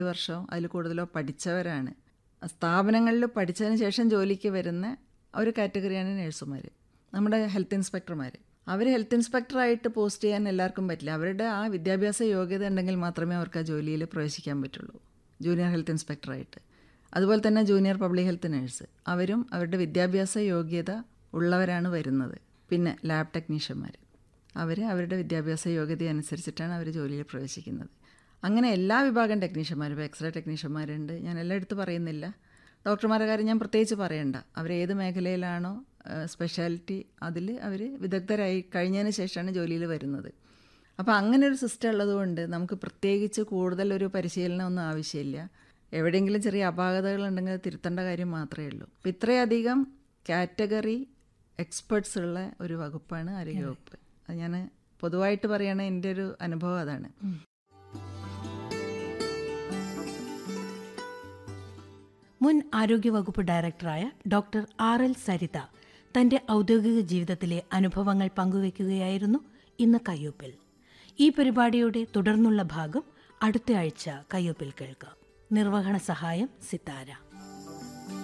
വർഷമോ അതിൽ കൂടുതലോ പഠിച്ചവരാണ് സ്ഥാപനങ്ങളിൽ പഠിച്ചതിന് ശേഷം ജോലിക്ക് വരുന്ന ഒരു കാറ്റഗറിയാണ് നഴ്സുമാർ നമ്മുടെ ഹെൽത്ത് ഇൻസ്പെക്ടർമാർ അവർ ഹെൽത്ത് ഇൻസ്പെക്ടറായിട്ട് പോസ്റ്റ് ചെയ്യാൻ എല്ലാവർക്കും പറ്റില്ല അവരുടെ ആ വിദ്യാഭ്യാസ യോഗ്യത ഉണ്ടെങ്കിൽ മാത്രമേ അവർക്ക് ആ ജോലിയിൽ പ്രവേശിക്കാൻ പറ്റുള്ളൂ ജൂനിയർ ഹെൽത്ത് ഇൻസ്പെക്ടറായിട്ട് അതുപോലെ തന്നെ ജൂനിയർ പബ്ലിക് ഹെൽത്ത് നഴ്സ് അവരും അവരുടെ വിദ്യാഭ്യാസ യോഗ്യത ഉള്ളവരാണ് വരുന്നത് പിന്നെ ലാബ് ടെക്നീഷ്യന്മാർ അവർ അവരുടെ വിദ്യാഭ്യാസ യോഗ്യത അനുസരിച്ചിട്ടാണ് അവർ ജോലിയിൽ പ്രവേശിക്കുന്നത് അങ്ങനെ എല്ലാ വിഭാഗം ടെക്നീഷ്യന്മാരും ഇപ്പോൾ എക്സ്റേ ടെക്നീഷ്യന്മാരുണ്ട് ഞാൻ എല്ലായിടത്തും പറയുന്നില്ല ഡോക്ടർമാരുടെ കാര്യം ഞാൻ പ്രത്യേകിച്ച് പറയണ്ട അവർ ഏത് മേഖലയിലാണോ സ്പെഷ്യാലിറ്റി അതിൽ അവർ വിദഗ്ധരായി കഴിഞ്ഞതിന് ശേഷമാണ് ജോലിയിൽ വരുന്നത് അപ്പോൾ അങ്ങനെ ഒരു സിസ്റ്റം ഉള്ളതുകൊണ്ട് നമുക്ക് പ്രത്യേകിച്ച് കൂടുതൽ ഒരു പരിശീലനം ഒന്നും ആവശ്യമില്ല എവിടെയെങ്കിലും ചെറിയ അപാകതകളുണ്ടെങ്കിൽ അത് തിരുത്തേണ്ട കാര്യം മാത്രമേ ഉള്ളൂ അപ്പോൾ ഇത്രയധികം കാറ്റഗറി എക്സ്പേർട്സ് ഉള്ള ഒരു വകുപ്പാണ് ആരോഗ്യവകുപ്പ് അത് ഞാൻ പൊതുവായിട്ട് പറയുകയാണെങ്കിൽ എൻ്റെ ഒരു അനുഭവം അതാണ് മുൻ ആരോഗ്യവകുപ്പ് ഡയറക്ടറായ ഡോക്ടർ ആർ എൽ സരിത തന്റെ ഔദ്യോഗിക ജീവിതത്തിലെ അനുഭവങ്ങൾ പങ്കുവയ്ക്കുകയായിരുന്നു ഇന്ന് കയ്യൊപ്പിൽ ഈ പരിപാടിയുടെ തുടർന്നുള്ള ഭാഗം അടുത്ത ആഴ്ച കയ്യൊപ്പിൽ കേൾക്കാം നിർവഹണ സഹായം സിത്താര